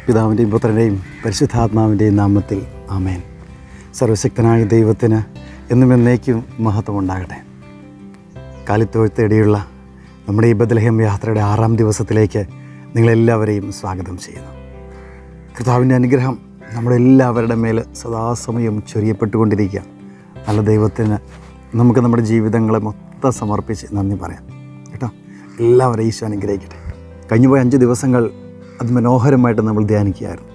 പിതാവിൻ്റെയും പുത്രൻ്റെയും പരിശുദ്ധാത്മാവിൻ്റെയും നാമത്തിൽ ആമേൻ സർവശക്തനായ ദൈവത്തിന് എന്നും എന്നേക്കും മഹത്വമുണ്ടാകട്ടെ കാലിത്തൊഴുത്തേടിയുള്ള നമ്മുടെ ഈ ബദലഹം യാത്രയുടെ ആറാം ദിവസത്തിലേക്ക് നിങ്ങളെല്ലാവരെയും സ്വാഗതം ചെയ്യുന്നു കർത്താവിൻ്റെ അനുഗ്രഹം നമ്മുടെ എല്ലാവരുടെ മേൽ സദാസമയം ചൊരിയപ്പെട്ടുകൊണ്ടിരിക്കുക നല്ല ദൈവത്തിന് നമുക്ക് നമ്മുടെ ജീവിതങ്ങളെ മൊത്തം സമർപ്പിച്ച് നന്ദി പറയാം കേട്ടോ എല്ലാവരെയും ഈശോ അനുഗ്രഹിക്കട്ടെ കഴിഞ്ഞുപോയ അഞ്ച് ദിവസങ്ങൾ അത് മനോഹരമായിട്ട് നമ്മൾ ധ്യാനിക്കുകയായിരുന്നു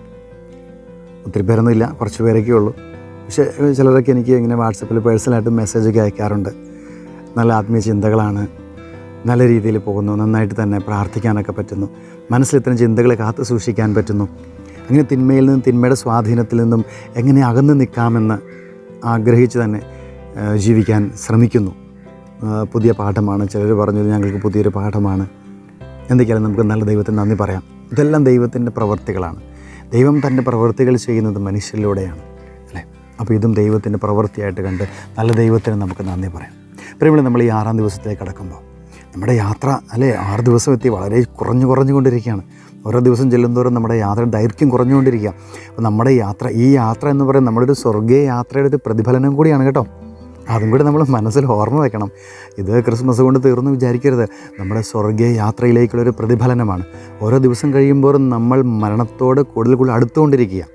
ഒത്തിരി പേരൊന്നുമില്ല കുറച്ച് പേരൊക്കെ ഉള്ളൂ പക്ഷേ ചിലരൊക്കെ എനിക്ക് ഇങ്ങനെ വാട്സപ്പിൽ പേഴ്സണലായിട്ട് മെസ്സേജൊക്കെ അയക്കാറുണ്ട് നല്ല ആത്മീയ ചിന്തകളാണ് നല്ല രീതിയിൽ പോകുന്നു നന്നായിട്ട് തന്നെ പ്രാർത്ഥിക്കാനൊക്കെ പറ്റുന്നു മനസ്സിൽ ഇത്തരം ചിന്തകളെ കാത്തു സൂക്ഷിക്കാൻ പറ്റുന്നു അങ്ങനെ തിന്മയിൽ നിന്നും തിന്മയുടെ സ്വാധീനത്തിൽ നിന്നും എങ്ങനെ അകന്നു നിൽക്കാമെന്ന് ആഗ്രഹിച്ച് തന്നെ ആ, ജീവിക്കാൻ ശ്രമിക്കുന്നു ആ, പുതിയ പാഠമാണ് ചിലർ പറഞ്ഞത് ഞങ്ങൾക്ക് പുതിയൊരു പാഠമാണ് എന്തൊക്കെയാലും നമുക്ക് നല്ല ദൈവത്തിന് നന്ദി പറയാം ഇതെല്ലാം ദൈവത്തിൻ്റെ പ്രവർത്തികളാണ് ദൈവം തൻ്റെ പ്രവർത്തികൾ ചെയ്യുന്നത് മനുഷ്യരിലൂടെയാണ് അല്ലേ അപ്പോൾ ഇതും ദൈവത്തിൻ്റെ പ്രവൃത്തിയായിട്ട് കണ്ട് നല്ല ദൈവത്തിന് നമുക്ക് നന്ദി പറയാം പ്രിയമുള്ള നമ്മൾ ഈ ആറാം ദിവസത്തിലേക്ക് കടക്കുമ്പോൾ നമ്മുടെ യാത്ര അല്ലേ ആറ് ദിവസം എത്തി വളരെ കുറഞ്ഞു കുറഞ്ഞുകൊണ്ടിരിക്കുകയാണ് ഓരോ ദിവസം ചെല്ലുന്തോറും നമ്മുടെ യാത്ര ദൈർഘ്യം കുറഞ്ഞുകൊണ്ടിരിക്കുക അപ്പോൾ നമ്മുടെ യാത്ര ഈ യാത്ര എന്ന് പറയുന്നത് നമ്മുടെ ഒരു സ്വർഗീയ യാത്രയുടെ ഒരു പ്രതിഫലനം കൂടിയാണ് കേട്ടോ അതും കൂടി നമ്മൾ മനസ്സിൽ ഓർമ്മ വെക്കണം ഇത് ക്രിസ്മസ് കൊണ്ട് തീർന്നു വിചാരിക്കരുത് നമ്മുടെ സ്വർഗീയ യാത്രയിലേക്കുള്ളൊരു പ്രതിഫലനമാണ് ഓരോ ദിവസം കഴിയുമ്പോഴും നമ്മൾ മരണത്തോട് കൂടുതൽ കൂടുതൽ അടുത്തുകൊണ്ടിരിക്കുക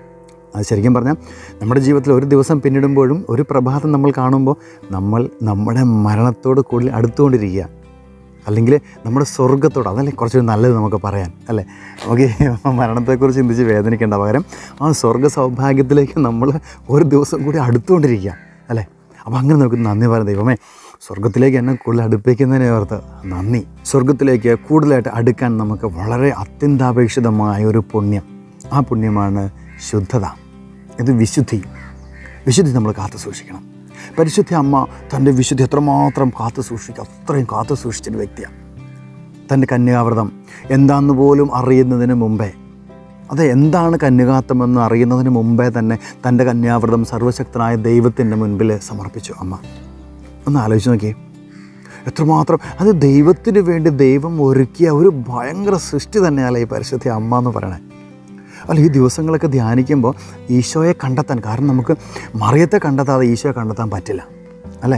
അത് ശരിക്കും പറഞ്ഞാൽ നമ്മുടെ ജീവിതത്തിൽ ഒരു ദിവസം പിന്നിടുമ്പോഴും ഒരു പ്രഭാതം നമ്മൾ കാണുമ്പോൾ നമ്മൾ നമ്മുടെ മരണത്തോട് കൂടുതൽ അടുത്തുകൊണ്ടിരിക്കുക അല്ലെങ്കിൽ നമ്മുടെ സ്വർഗത്തോട് അതല്ലേ കുറച്ചുകൂടി നല്ലത് നമുക്ക് പറയാൻ അല്ലേ നമുക്ക് ഈ മരണത്തെക്കുറിച്ച് ചിന്തിച്ച് വേദനിക്കേണ്ട പകരം ആ സ്വർഗ സൗഭാഗ്യത്തിലേക്ക് നമ്മൾ ഒരു ദിവസം കൂടി അടുത്തുകൊണ്ടിരിക്കുക അല്ലേ അപ്പോൾ അങ്ങനെ നമുക്ക് നന്ദി പറയാം ദൈവമേ സ്വർഗത്തിലേക്ക് എന്നെ കൂടുതൽ അടുപ്പിക്കുന്നതിനെ ഓർത്ത് നന്ദി സ്വർഗത്തിലേക്ക് കൂടുതലായിട്ട് അടുക്കാൻ നമുക്ക് വളരെ അത്യന്താപേക്ഷിതമായ ഒരു പുണ്യം ആ പുണ്യമാണ് ശുദ്ധത ഇത് വിശുദ്ധി വിശുദ്ധി നമ്മൾ കാത്തു സൂക്ഷിക്കണം പരിശുദ്ധ അമ്മ തൻ്റെ വിശുദ്ധി എത്രമാത്രം കാത്തു സൂക്ഷിക്കുക അത്രയും കാത്തു സൂക്ഷിച്ചൊരു വ്യക്തിയാണ് തൻ്റെ കന്യാവ്രതം എന്താണെന്ന് പോലും അറിയുന്നതിന് മുമ്പേ അത് എന്താണ് കന്യകാത്വമെന്ന് അറിയുന്നതിന് മുമ്പേ തന്നെ തൻ്റെ കന്യാവ്രതം സർവശക്തനായ ദൈവത്തിൻ്റെ മുൻപിൽ സമർപ്പിച്ചു അമ്മ ഒന്ന് ആലോചിച്ച് നോക്കിയേ എത്രമാത്രം അത് ദൈവത്തിന് വേണ്ടി ദൈവം ഒരുക്കിയ ഒരു ഭയങ്കര സൃഷ്ടി തന്നെയല്ലേ ഈ പരിശുദ്ധ അമ്മ എന്ന് പറയണേ അല്ല ഈ ദിവസങ്ങളൊക്കെ ധ്യാനിക്കുമ്പോൾ ഈശോയെ കണ്ടെത്താൻ കാരണം നമുക്ക് മറിയത്തെ കണ്ടെത്താതെ ഈശോയെ കണ്ടെത്താൻ പറ്റില്ല അല്ലേ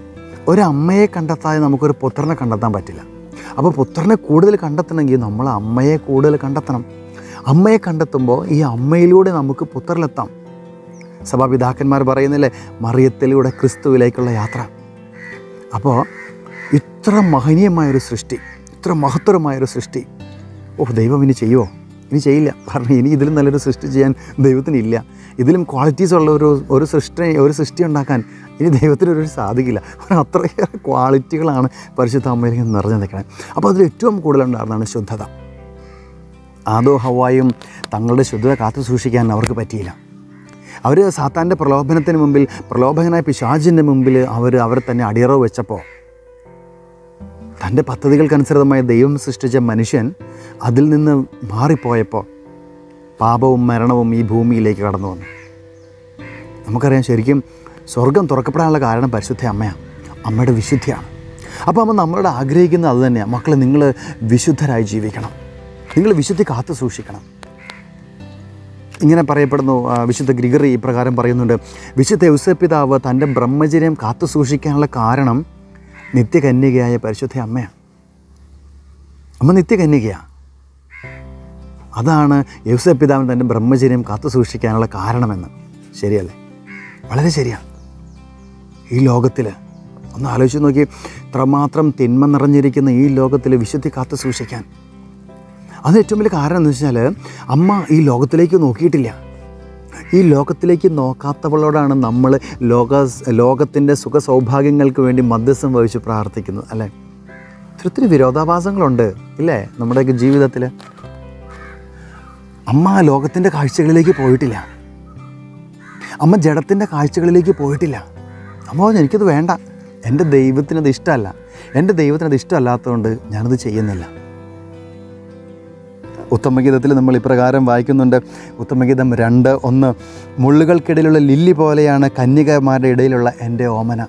ഒരമ്മയെ കണ്ടെത്താതെ നമുക്കൊരു പുത്രനെ കണ്ടെത്താൻ പറ്റില്ല അപ്പോൾ പുത്രനെ കൂടുതൽ കണ്ടെത്തണമെങ്കിൽ നമ്മൾ അമ്മയെ കൂടുതൽ കണ്ടെത്തണം അമ്മയെ കണ്ടെത്തുമ്പോൾ ഈ അമ്മയിലൂടെ നമുക്ക് പുത്രനിലെത്താം സഭാപിതാക്കന്മാർ പറയുന്നില്ലേ മറിയത്തിലൂടെ ക്രിസ്തുവിലേക്കുള്ള യാത്ര അപ്പോൾ ഇത്ര മഹനീയമായൊരു സൃഷ്ടി ഇത്ര മഹത്തരമായൊരു സൃഷ്ടി ഓ ദൈവം ഇനി ചെയ്യുമോ ഇനി ചെയ്യില്ല കാരണം ഇനി ഇതിലും നല്ലൊരു സൃഷ്ടി ചെയ്യാൻ ദൈവത്തിനില്ല ഇതിലും ക്വാളിറ്റീസ് ഉള്ള ഒരു ഒരു സൃഷ്ടി ഒരു സൃഷ്ടി ഉണ്ടാക്കാൻ ഇനി ദൈവത്തിന് ഒരു സാധിക്കില്ല കാരണം അത്രയേറെ ക്വാളിറ്റികളാണ് പരിശുദ്ധ അമ്മയിൽ നിറഞ്ഞു നിൽക്കുന്നത് അപ്പോൾ അതിൽ ഏറ്റവും കൂടുതലുണ്ടായിരുന്നതാണ് ശുദ്ധത ആദോ ഹവായും തങ്ങളുടെ ശുദ്ധത കാത്തു സൂക്ഷിക്കാൻ അവർക്ക് പറ്റിയില്ല അവർ സാത്താൻ്റെ പ്രലോഭനത്തിന് മുമ്പിൽ പ്രലോഭകനായ പിശാചിൻ്റെ മുമ്പിൽ അവർ അവരെ തന്നെ അടിയറവ് വെച്ചപ്പോൾ തൻ്റെ പദ്ധതികൾക്കനുസൃതമായി ദൈവം സൃഷ്ടിച്ച മനുഷ്യൻ അതിൽ നിന്ന് മാറിപ്പോയപ്പോൾ പാപവും മരണവും ഈ ഭൂമിയിലേക്ക് കടന്നു വന്നു നമുക്കറിയാം ശരിക്കും സ്വർഗം തുറക്കപ്പെടാനുള്ള കാരണം പരിശുദ്ധ അമ്മയാണ് അമ്മയുടെ വിശുദ്ധിയാണ് അപ്പോൾ അമ്മ നമ്മളോട് ആഗ്രഹിക്കുന്നത് അത് തന്നെയാണ് മക്കളെ നിങ്ങൾ വിശുദ്ധരായി ജീവിക്കണം നിങ്ങൾ വിശുദ്ധി കാത്തു സൂക്ഷിക്കണം ഇങ്ങനെ പറയപ്പെടുന്നു ആ, വിശുദ്ധ ഗ്രിഗറി ഇപ്രകാരം പറയുന്നുണ്ട് വിശുദ്ധ യൗസപിതാവ് തൻ്റെ ബ്രഹ്മചര്യം കാത്തു സൂക്ഷിക്കാനുള്ള കാരണം നിത്യകന്യകയായ പരിശുദ്ധ അമ്മയാണ് അമ്മ നിത്യകന്യകയാണ് അതാണ് യൗസപിതാവിന് തൻ്റെ ബ്രഹ്മചര്യം കാത്തു സൂക്ഷിക്കാനുള്ള കാരണമെന്ന് ശരിയല്ലേ വളരെ ശരിയാണ് ഈ ലോകത്തിൽ ഒന്ന് ആലോചിച്ച് നോക്കി ഇത്രമാത്രം തിന്മ നിറഞ്ഞിരിക്കുന്ന ഈ ലോകത്തിൽ വിശുദ്ധി കാത്തു സൂക്ഷിക്കാൻ അത് ഏറ്റവും വലിയ കാരണം എന്ന് വെച്ചാൽ അമ്മ ഈ ലോകത്തിലേക്ക് നോക്കിയിട്ടില്ല ഈ ലോകത്തിലേക്ക് നോക്കാത്തവളോടാണ് നമ്മൾ ലോക ലോകത്തിൻ്റെ സുഖ സൗഭാഗ്യങ്ങൾക്ക് വേണ്ടി മധ്യസ്ഥം വഹിച്ച് പ്രാർത്ഥിക്കുന്നത് അല്ലേ ഒത്തിരി വിരോധാഭാസങ്ങളുണ്ട് ഇല്ലേ നമ്മുടെയൊക്കെ ജീവിതത്തിൽ അമ്മ ആ ലോകത്തിൻ്റെ കാഴ്ചകളിലേക്ക് പോയിട്ടില്ല അമ്മ ജഡത്തിൻ്റെ കാഴ്ചകളിലേക്ക് പോയിട്ടില്ല അമ്മ പറഞ്ഞു എനിക്കത് വേണ്ട എൻ്റെ ദൈവത്തിനത് ഇഷ്ടമല്ല എൻ്റെ ദൈവത്തിനത് ഇഷ്ടമല്ലാത്തതുകൊണ്ട് ഞാനത് ചെയ്യുന്നില്ല ഉത്തമഗീതത്തിൽ നമ്മൾ ഇപ്രകാരം വായിക്കുന്നുണ്ട് ഉത്തമഗീതം രണ്ട് ഒന്ന് മുള്ളുകൾക്കിടയിലുള്ള ലില്ലി പോലെയാണ് കന്യകമാരുടെ ഇടയിലുള്ള എൻ്റെ ഓമന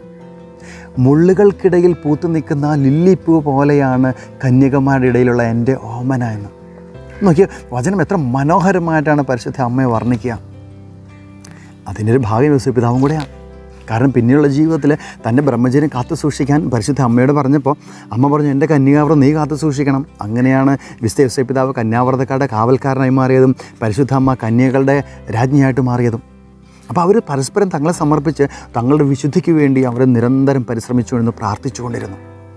മുള്ളുകൾക്കിടയിൽ പൂത്തു നിൽക്കുന്ന ലില്ലിപ്പൂ പോലെയാണ് കന്യകമാരുടെ ഇടയിലുള്ള എൻ്റെ ഓമന എന്ന് നോക്കിയ വചനം എത്ര മനോഹരമായിട്ടാണ് പരിശുദ്ധ അമ്മയെ വർണ്ണിക്കുക അതിൻ്റെ ഒരു ഭാഗ്യം യോസഫ് പിതാവും കൂടെയാണ് കാരണം പിന്നീടുള്ള ജീവിതത്തിൽ തൻ്റെ ബ്രഹ്മചര്യം കാത്തു സൂക്ഷിക്കാൻ പരിശുദ്ധ അമ്മയോട് പറഞ്ഞപ്പോൾ അമ്മ പറഞ്ഞു എൻ്റെ കന്യാവ്രതം നീ കാത്തു സൂക്ഷിക്കണം അങ്ങനെയാണ് വിശുദ്ധ യോസഫ് പിതാവ് കന്യാവ്രതക്കാരുടെ കാവൽക്കാരനായി മാറിയതും പരിശുദ്ധ അമ്മ കന്യകളുടെ രാജ്ഞിയായിട്ട് മാറിയതും അപ്പോൾ അവർ പരസ്പരം തങ്ങളെ സമർപ്പിച്ച് തങ്ങളുടെ വിശുദ്ധിക്ക് വേണ്ടി അവർ നിരന്തരം പരിശ്രമിച്ചുകൊണ്ടിരുന്നു പ്രാർത്ഥിച്ചുകൊണ്ടിരുന്നു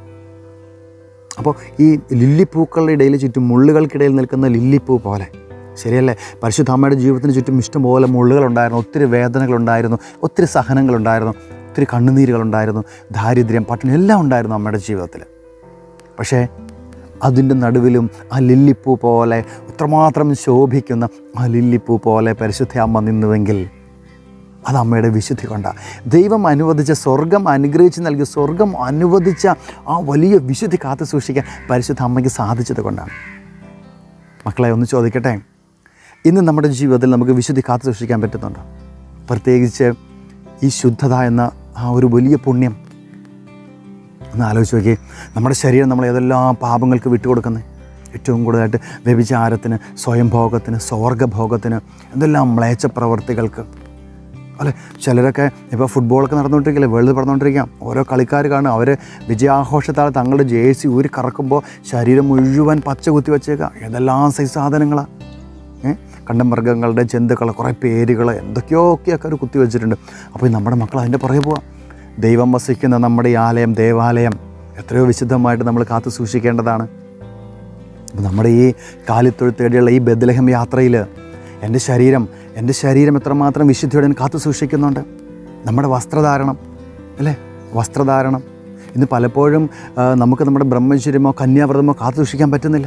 അപ്പോൾ ഈ ലില്ലിപ്പൂക്കളുടെ ഇടയിൽ ചുറ്റും മുള്ളുകൾക്കിടയിൽ നിൽക്കുന്ന ലില്ലിപ്പൂ പോലെ ശരിയല്ലേ പരിശുദ്ധ അമ്മയുടെ ജീവിതത്തിന് ചുറ്റും ഇഷ്ടംപോലെ മുള്ളുകളുണ്ടായിരുന്നു ഒത്തിരി വേദനകളുണ്ടായിരുന്നു ഒത്തിരി സഹനങ്ങളുണ്ടായിരുന്നു ഒത്തിരി കണ്ണുനീരുകളുണ്ടായിരുന്നു ദാരിദ്ര്യം പട്ടിണി എല്ലാം ഉണ്ടായിരുന്നു അമ്മയുടെ ജീവിതത്തിൽ പക്ഷേ അതിൻ്റെ നടുവിലും ആ ലില്ലിപ്പൂ പോലെ എത്രമാത്രം ശോഭിക്കുന്ന ആ ലില്ലിപ്പൂ പോലെ പരിശുദ്ധ അമ്മ നിന്നുവെങ്കിൽ അത് അമ്മയുടെ വിശുദ്ധി കൊണ്ടാണ് ദൈവം അനുവദിച്ച സ്വർഗം അനുഗ്രഹിച്ച് നൽകി സ്വർഗം അനുവദിച്ച ആ വലിയ വിശുദ്ധി കാത്തു സൂക്ഷിക്കാൻ പരിശുദ്ധ അമ്മയ്ക്ക് സാധിച്ചത് കൊണ്ടാണ് മക്കളെ ഒന്ന് ചോദിക്കട്ടെ ഇന്ന് നമ്മുടെ ജീവിതത്തിൽ നമുക്ക് വിശുദ്ധി കാത്തു സൂക്ഷിക്കാൻ പറ്റുന്നുണ്ടോ പ്രത്യേകിച്ച് ഈ ശുദ്ധത എന്ന ആ ഒരു വലിയ പുണ്യം ഒന്ന് ആലോചിച്ച് നോക്കി നമ്മുടെ ശരീരം നമ്മൾ ഏതെല്ലാം പാപങ്ങൾക്ക് വിട്ടുകൊടുക്കുന്നത് ഏറ്റവും കൂടുതലായിട്ട് വ്യഭിചാരത്തിന് സ്വയംഭോഗത്തിന് സ്വർഗഭോഗത്തിന് എന്തെല്ലാം മ്ലേച്ഛ പ്രവർത്തികൾക്ക് അല്ലെ ചിലരൊക്കെ ഇപ്പോൾ ഫുട്ബോളൊക്കെ നടന്നുകൊണ്ടിരിക്കില്ലേ വേൾഡ് പറഞ്ഞുകൊണ്ടിരിക്കാം ഓരോ കളിക്കാർ കാണും അവർ വിജയാഘോഷത്താൽ തങ്ങളുടെ ജേഴ്സി ഊരി കറക്കുമ്പോൾ ശരീരം മുഴുവൻ പച്ച കുത്തി വെച്ചേക്കാം ഏതെല്ലാം സൈസ് സാധനങ്ങളാണ് ഏഹ് കണ്ടമൃഗങ്ങളുടെ ജന്തുക്കൾ കുറേ പേരുകൾ എന്തൊക്കെയോ ഒക്കെയൊക്കെ അവർ കുത്തി വെച്ചിട്ടുണ്ട് അപ്പോൾ ഈ നമ്മുടെ മക്കൾ അതിൻ്റെ പുറകെ പോവാം ദൈവം വസിക്കുന്ന നമ്മുടെ ഈ ആലയം ദേവാലയം എത്രയോ വിശുദ്ധമായിട്ട് നമ്മൾ കാത്തു സൂക്ഷിക്കേണ്ടതാണ് അപ്പോൾ നമ്മുടെ ഈ കാലിത്തൊഴുത്ത് തേടിയുള്ള ഈ ബദലഹം യാത്രയിൽ എൻ്റെ ശരീരം എൻ്റെ ശരീരം എത്രമാത്രം വിശുദ്ധിയോടെ ഞാൻ കാത്തു സൂക്ഷിക്കുന്നുണ്ട് നമ്മുടെ വസ്ത്രധാരണം അല്ലേ വസ്ത്രധാരണം ഇന്ന് പലപ്പോഴും ആ, നമുക്ക് നമ്മുടെ ബ്രഹ്മചര്യമോ കന്യാവ്രതമോ കാത്തു സൂക്ഷിക്കാൻ പറ്റുന്നില്ല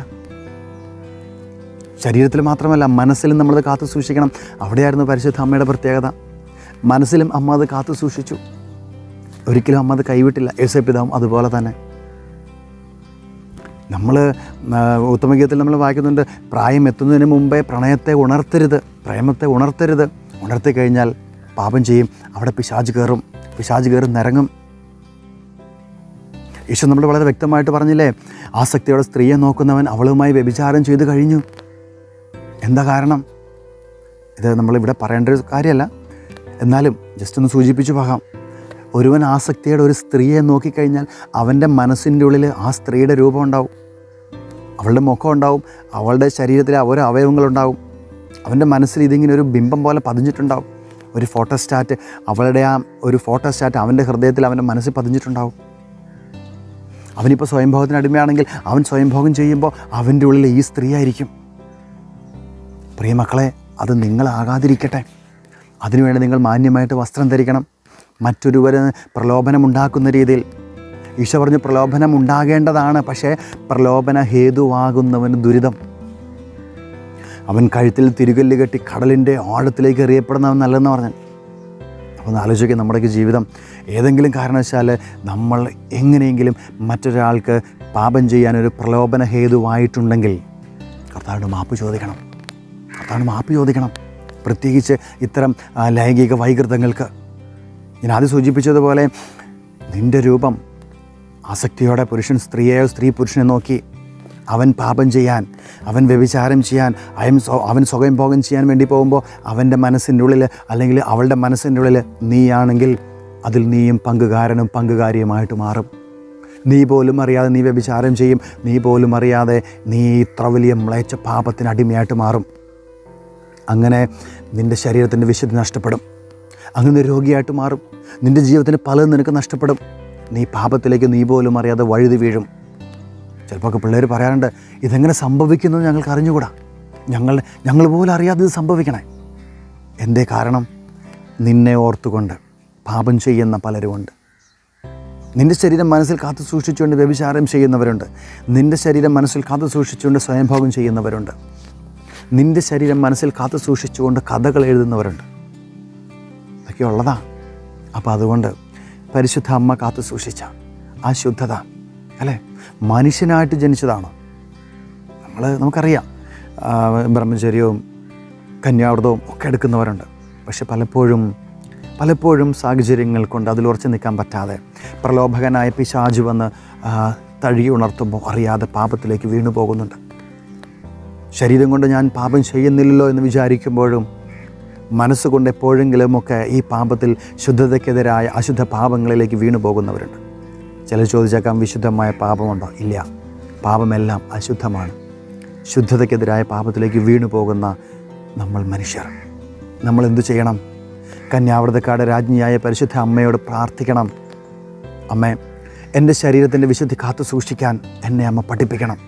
ശരീരത്തിൽ മാത്രമല്ല മനസ്സിലും നമ്മളത് കാത്തു സൂക്ഷിക്കണം അവിടെയായിരുന്നു പരിശുദ്ധ അമ്മയുടെ പ്രത്യേകത മനസ്സിലും അമ്മ അത് കാത്തു സൂക്ഷിച്ചു ഒരിക്കലും അമ്മ അത് കൈവിട്ടില്ല യേശുപിതാവും അതുപോലെ തന്നെ നമ്മൾ ഉത്തമഗീതത്തിൽ നമ്മൾ വായിക്കുന്നുണ്ട് പ്രായം എത്തുന്നതിന് മുമ്പേ പ്രണയത്തെ ഉണർത്തരുത് പ്രേമത്തെ ഉണർത്തരുത് ഉണർത്തി കഴിഞ്ഞാൽ പാപം ചെയ്യും അവിടെ പിശാജ് കയറും പിശാജ് കയറും നിരങ്ങും ഈശോ നമ്മൾ വളരെ വ്യക്തമായിട്ട് പറഞ്ഞില്ലേ ആസക്തിയോടെ സ്ത്രീയെ നോക്കുന്നവൻ അവളുമായി വ്യഭിചാരം ചെയ്തു കഴിഞ്ഞു എന്താ കാരണം ഇത് നമ്മളിവിടെ പറയേണ്ട ഒരു കാര്യമല്ല എന്നാലും ജസ്റ്റ് ഒന്ന് സൂചിപ്പിച്ചു പോകാം ഒരുവൻ ആസക്തിയുടെ ഒരു സ്ത്രീയെ നോക്കിക്കഴിഞ്ഞാൽ അവൻ്റെ മനസ്സിൻ്റെ ഉള്ളിൽ ആ സ്ത്രീയുടെ രൂപം ഉണ്ടാവും അവളുടെ മുഖം ഉണ്ടാവും അവളുടെ ശരീരത്തിലെ ഓരോ അവയവങ്ങളുണ്ടാവും അവൻ്റെ മനസ്സിൽ ഇതിങ്ങനെ ഒരു ബിംബം പോലെ പതിഞ്ഞിട്ടുണ്ടാവും ഒരു ഫോട്ടോസ്റ്റാറ്റ് അവളുടെ ആ ഒരു ഫോട്ടോസ്റ്റാറ്റ് അവൻ്റെ ഹൃദയത്തിൽ അവൻ്റെ മനസ്സിൽ പതിഞ്ഞിട്ടുണ്ടാവും അവനിപ്പോൾ സ്വയംഭോഗത്തിന് അടിമയാണെങ്കിൽ അവൻ സ്വയംഭോഗം ചെയ്യുമ്പോൾ അവൻ്റെ ഉള്ളിൽ ഈ സ്ത്രീ ആയിരിക്കും പ്രിയ മക്കളെ അത് നിങ്ങളാകാതിരിക്കട്ടെ അതിനുവേണ്ടി നിങ്ങൾ മാന്യമായിട്ട് വസ്ത്രം ധരിക്കണം മറ്റൊരുവന് പ്രലോഭനം ഉണ്ടാക്കുന്ന രീതിയിൽ ഈശോ പറഞ്ഞു പ്രലോഭനം ഉണ്ടാകേണ്ടതാണ് പക്ഷേ പ്രലോഭന ഹേതുവാകുന്നവന് ദുരിതം അവൻ കഴുത്തിൽ തിരുകല്ല് കെട്ടി കടലിൻ്റെ ആഴത്തിലേക്ക് എറിയപ്പെടുന്നവൻ നല്ലതെന്ന് പറഞ്ഞു അപ്പോൾ ഒന്ന് ആലോചിക്കുക നമ്മുടെയൊക്കെ ജീവിതം ഏതെങ്കിലും കാരണവശാൽ നമ്മൾ എങ്ങനെയെങ്കിലും മറ്റൊരാൾക്ക് പാപം ചെയ്യാനൊരു പ്രലോഭന ഹേതുവായിട്ടുണ്ടെങ്കിൽ കർത്താവിൻ്റെ മാപ്പ് ചോദിക്കണം കർത്താവിന് മാപ്പ് ചോദിക്കണം പ്രത്യേകിച്ച് ഇത്തരം ആ, ലൈംഗിക വൈകൃതങ്ങൾക്ക് ഞാൻ ആദ്യം സൂചിപ്പിച്ചതുപോലെ നിൻ്റെ രൂപം ആസക്തിയോടെ പുരുഷൻ സ്ത്രീയെയോ സ്ത്രീ പുരുഷനെ നോക്കി അവൻ പാപം ചെയ്യാൻ അവൻ വ്യഭിചാരം ചെയ്യാൻ അയം സ്വ- അവൻ സ്വയം ഭോഗം ചെയ്യാൻ വേണ്ടി പോകുമ്പോൾ അവൻ്റെ മനസ്സിൻ്റെ ഉള്ളിൽ അല്ലെങ്കിൽ അവളുടെ മനസ്സിൻ്റെ ഉള്ളിൽ നീയാണെങ്കിൽ അതിൽ നീയും പങ്കുകാരനും പങ്കുകാരിയുമായിട്ട് മാറും നീ പോലും അറിയാതെ നീ വ്യഭിചാരം ചെയ്യും നീ പോലും അറിയാതെ നീ ഇത്ര വലിയ മ്ലേച്ഛ പാപത്തിന് അടിമയായിട്ട് മാറും അങ്ങനെ നിൻ്റെ ശരീരത്തിൻ്റെ വിശുദ്ധി നഷ്ടപ്പെടും അങ്ങനെ ഒരു രോഗിയായിട്ട് മാറും നിൻ്റെ ജീവിതത്തിന് പലതും നിനക്ക് നഷ്ടപ്പെടും നീ പാപത്തിലേക്ക് നീ പോലും അറിയാതെ വഴുതി വീഴും ചിലപ്പോൾ ഒക്കെ പിള്ളേർ പറയാറുണ്ട് ഇതെങ്ങനെ സംഭവിക്കുന്നു എന്ന് ഞങ്ങൾക്ക് അറിഞ്ഞുകൂടാ ഞങ്ങൾ ഞങ്ങൾ പോലും അറിയാതെ ഇത് സംഭവിക്കണേ എന്തേ കാരണം നിന്നെ ഓർത്തുകൊണ്ട് പാപം ചെയ്യുന്ന പലരുമുണ്ട് നിൻ്റെ ശരീരം മനസ്സിൽ കാത്തു സൂക്ഷിച്ചുകൊണ്ട് വ്യഭിചാരം ചെയ്യുന്നവരുണ്ട് നിൻ്റെ ശരീരം മനസ്സിൽ കാത്തു സൂക്ഷിച്ചുകൊണ്ട് സ്വയംഭോഗം ചെയ്യുന്നവരുണ്ട് നിൻ്റെ ശരീരം മനസ്സിൽ കാത്തു സൂക്ഷിച്ചുകൊണ്ട് കഥകൾ എഴുതുന്നവരുണ്ട് ഇതൊക്കെ ഉള്ളതാ അപ്പോൾ അതുകൊണ്ട് പരിശുദ്ധ അമ്മ കാത്തു സൂക്ഷിച്ച ആ ശുദ്ധത അല്ലേ മനുഷ്യനായിട്ട് ജനിച്ചതാണ് നമ്മൾ നമുക്കറിയാം ആ, ബ്രഹ്മചര്യവും കന്യാവ്രതവും ഒക്കെ എടുക്കുന്നവരുണ്ട് പക്ഷെ പലപ്പോഴും പലപ്പോഴും സാഹചര്യങ്ങൾ കൊണ്ട് അതിൽ ഉറച്ചു നിൽക്കാൻ പറ്റാതെ പ്രലോഭകനായ പിശാജ് വന്ന് ആ, തഴുകി ഉണർത്തുമ്പോൾ അറിയാതെ പാപത്തിലേക്ക് വീണു പോകുന്നുണ്ട് ശരീരം കൊണ്ട് ഞാൻ പാപം ചെയ്യുന്നില്ലല്ലോ എന്ന് വിചാരിക്കുമ്പോഴും മനസ്സുകൊണ്ട് എപ്പോഴെങ്കിലുമൊക്കെ ഈ പാപത്തിൽ ശുദ്ധതയ്ക്കെതിരായ അശുദ്ധ പാപങ്ങളിലേക്ക് വീണു പോകുന്നവരുണ്ട് ചിലർ ചോദിച്ചേക്കാം വിശുദ്ധമായ പാപമുണ്ടോ ഇല്ല പാപമെല്ലാം അശുദ്ധമാണ് ശുദ്ധതയ്ക്കെതിരായ പാപത്തിലേക്ക് വീണു പോകുന്ന നമ്മൾ മനുഷ്യർ നമ്മൾ എന്തു ചെയ്യണം കന്യാവ്രതക്കാട് രാജ്ഞിയായ പരിശുദ്ധ അമ്മയോട് പ്രാർത്ഥിക്കണം അമ്മേ എൻ്റെ ശരീരത്തിൻ്റെ വിശുദ്ധി കാത്തു സൂക്ഷിക്കാൻ എന്നെ അമ്മ പഠിപ്പിക്കണം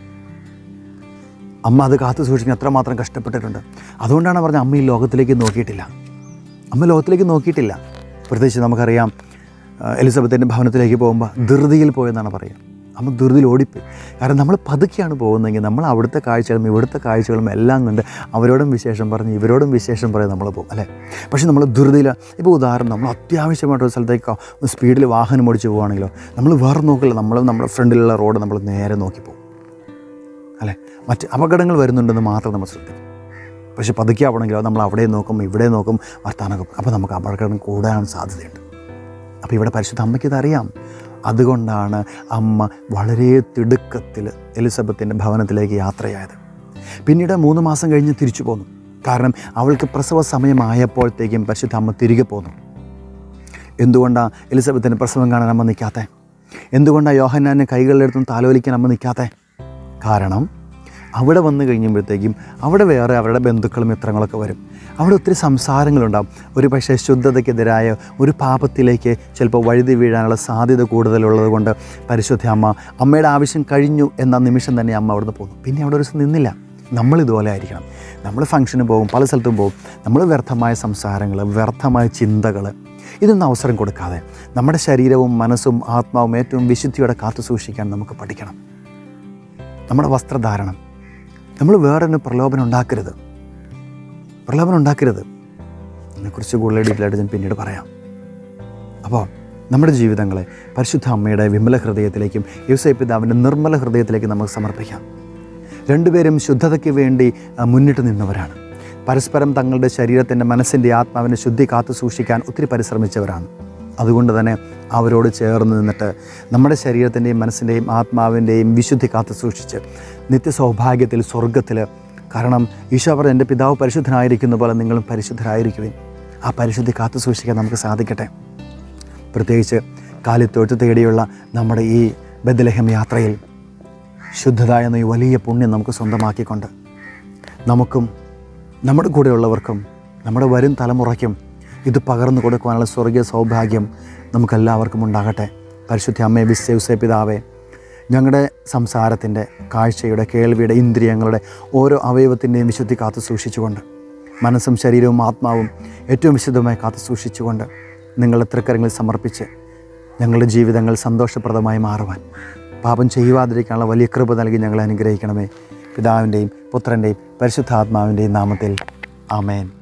അമ്മ അത് കാത്തു സൂക്ഷിക്കാൻ എത്രമാത്രം കഷ്ടപ്പെട്ടിട്ടുണ്ട് അതുകൊണ്ടാണ് പറഞ്ഞത് അമ്മ ഈ ലോകത്തിലേക്ക് നോക്കിയിട്ടില്ല അമ്മ ലോകത്തിലേക്ക് നോക്കിയിട്ടില്ല പ്രത്യേകിച്ച് നമുക്കറിയാം ആ, എലിസബത്തിൻ്റെ ഭവനത്തിലേക്ക് പോകുമ്പോൾ ധൃതിയിൽ പോയെന്നാണ് പറയുക അമ്മ ധൃതിയിൽ ഓടിപ്പോയി കാരണം നമ്മൾ പതുക്കെയാണ് പോകുന്നതെങ്കിൽ നമ്മൾ അവിടുത്തെ കാഴ്ചകളും ഇവിടുത്തെ കാഴ്ചകളും എല്ലാം കണ്ട് അവരോടും വിശേഷം പറഞ്ഞ് ഇവരോടും വിശേഷം പറഞ്ഞ് നമ്മൾ പോകും അല്ലേ പക്ഷേ നമ്മൾ ധൃതിയിൽ ഇപ്പോൾ ഉദാഹരണം നമ്മൾ അത്യാവശ്യമായിട്ടൊരു സ്ഥലത്തേക്ക് ഒന്ന് സ്പീഡിൽ വാഹനം ഓടിച്ച് പോവുകയാണെങ്കിലോ നമ്മൾ വേറെ നോക്കില്ല നമ്മൾ നമ്മുടെ ഫ്രണ്ടിലുള്ള റോഡ് നമ്മൾ നേരെ നോക്കി പോകും അല്ലേ മറ്റ് അപകടങ്ങൾ വരുന്നുണ്ടെന്ന് മാത്രം നമ്മൾ ശ്രദ്ധിക്കും പക്ഷെ പതുക്കെ ആവണമെങ്കിലോ നമ്മൾ അവിടെ നോക്കും ഇവിടെ നോക്കും വർത്താനൊക്കെ അപ്പോൾ നമുക്ക് അപകടം കൂടാൻ സാധ്യതയുണ്ട് അപ്പോൾ ഇവിടെ പരിശുദ്ധ അമ്മയ്ക്ക് ഇതറിയാം അതുകൊണ്ടാണ് അമ്മ വളരെ തിടുക്കത്തിൽ എലിസബത്തിൻ്റെ ഭവനത്തിലേക്ക് യാത്രയായത് പിന്നീട് മൂന്ന് മാസം കഴിഞ്ഞ് തിരിച്ചു പോന്നു കാരണം അവൾക്ക് പ്രസവ സമയമായപ്പോഴത്തേക്കും പരിശുദ്ധ അമ്മ തിരികെ പോന്നു എന്തുകൊണ്ടാണ് എലിസബത്തിൻ്റെ പ്രസവം കാണാൻ അമ്മ നിൽക്കാത്തേ എന്തുകൊണ്ടാണ് യോഹന്നാനെ കൈകളിലെടുത്തും താലോലിക്കാൻ അമ്മ നിൽക്കാത്തേ കാരണം അവിടെ വന്നു കഴിഞ്ഞപ്പോഴത്തേക്കും അവിടെ വേറെ അവരുടെ ബന്ധുക്കളും മിത്രങ്ങളൊക്കെ വരും അവിടെ ഒത്തിരി സംസാരങ്ങളുണ്ടാവും ഒരു പക്ഷേ ശുദ്ധതയ്ക്കെതിരായ ഒരു പാപത്തിലേക്ക് ചിലപ്പോൾ വഴുതി വീഴാനുള്ള സാധ്യത കൂടുതലുള്ളത് കൊണ്ട് പരിശുദ്ധ അമ്മ അമ്മയുടെ ആവശ്യം കഴിഞ്ഞു എന്ന നിമിഷം തന്നെ അമ്മ അവിടുന്ന് പോകുന്നു പിന്നെ അവിടെ ഒരു ദിവസം നിന്നില്ല നമ്മൾ ഇതുപോലെ ആയിരിക്കണം നമ്മൾ ഫംഗ്ഷന് പോകും പല സ്ഥലത്തും പോകും നമ്മൾ വ്യർത്ഥമായ സംസാരങ്ങൾ വ്യർത്ഥമായ ചിന്തകൾ ഇതൊന്നും അവസരം കൊടുക്കാതെ നമ്മുടെ ശരീരവും മനസ്സും ആത്മാവും ഏറ്റവും വിശുദ്ധിയോടെ കാത്തു സൂക്ഷിക്കാൻ നമുക്ക് പഠിക്കണം നമ്മുടെ വസ്ത്രധാരണം നമ്മൾ വേറൊരു പ്രലോഭനം ഉണ്ടാക്കരുത് പ്രലോഭനം ഉണ്ടാക്കരുത് അതിനെക്കുറിച്ച് കൂടുതൽ ഡീറ്റെയിലായിട്ട് ഞാൻ പിന്നീട് പറയാം അപ്പോൾ നമ്മുടെ ജീവിതങ്ങളെ പരിശുദ്ധ അമ്മയുടെ വിമല ഹൃദയത്തിലേക്കും യുസൈ പിതാവിൻ്റെ നിർമ്മല ഹൃദയത്തിലേക്കും നമുക്ക് സമർപ്പിക്കാം രണ്ടുപേരും ശുദ്ധതയ്ക്ക് വേണ്ടി ആ, മുന്നിട്ട് നിന്നവരാണ് പരസ്പരം തങ്ങളുടെ ശരീരത്തിൻ്റെ മനസ്സിൻ്റെ ആത്മാവിൻ്റെ ശുദ്ധി കാത്തു സൂക്ഷിക്കാൻ ഒത്തിരി പരിശ്രമിച്ചവരാണ് അതുകൊണ്ട് തന്നെ അവരോട് ചേർന്ന് നിന്നിട്ട് നമ്മുടെ ശരീരത്തിൻ്റെയും മനസ്സിൻ്റെയും ആത്മാവിൻ്റെയും വിശുദ്ധി കാത്തു സൂക്ഷിച്ച് നിത്യസൗഭാഗ്യത്തിൽ സ്വർഗത്തിൽ കാരണം ഈശോ പറഞ്ഞ എൻ്റെ പിതാവ് പരിശുദ്ധനായിരിക്കുന്ന പോലെ നിങ്ങളും പരിശുദ്ധരായിരിക്കുവിൻ ആ പരിശുദ്ധി കാത്തു സൂക്ഷിക്കാൻ നമുക്ക് സാധിക്കട്ടെ പ്രത്യേകിച്ച് കാലിത്തൊഴുത്ത് തേടിയുള്ള നമ്മുടെ ഈ ബദലഹം യാത്രയിൽ ശുദ്ധത എന്ന ഈ വലിയ പുണ്യം നമുക്ക് സ്വന്തമാക്കിക്കൊണ്ട് നമുക്കും നമ്മുടെ കൂടെയുള്ളവർക്കും നമ്മുടെ വരും തലമുറയ്ക്കും ഇത് പകർന്നു കൊടുക്കുവാനുള്ള സ്വർഗീയ സൗഭാഗ്യം നമുക്കെല്ലാവർക്കും ഉണ്ടാകട്ടെ പരിശുദ്ധ അമ്മയെ വിശ്വസേ പിതാവേ ഞങ്ങളുടെ സംസാരത്തിൻ്റെ കാഴ്ചയുടെ കേൾവിയുടെ ഇന്ദ്രിയങ്ങളുടെ ഓരോ അവയവത്തിൻ്റെയും വിശുദ്ധി കാത്തു സൂക്ഷിച്ചുകൊണ്ട് മനസ്സും ശരീരവും ആത്മാവും ഏറ്റവും വിശുദ്ധമായി കാത്തു സൂക്ഷിച്ചുകൊണ്ട് നിങ്ങളുടെ തൃക്കരങ്ങളിൽ സമർപ്പിച്ച് ഞങ്ങളുടെ ജീവിതങ്ങൾ സന്തോഷപ്രദമായി മാറുവാൻ പാപം ചെയ്യുവാതിരിക്കാനുള്ള വലിയ കൃപ നൽകി ഞങ്ങളെ അനുഗ്രഹിക്കണമേ പിതാവിൻ്റെയും പുത്രൻ്റെയും പരിശുദ്ധാത്മാവിൻ്റെയും നാമത്തിൽ ആമേൻ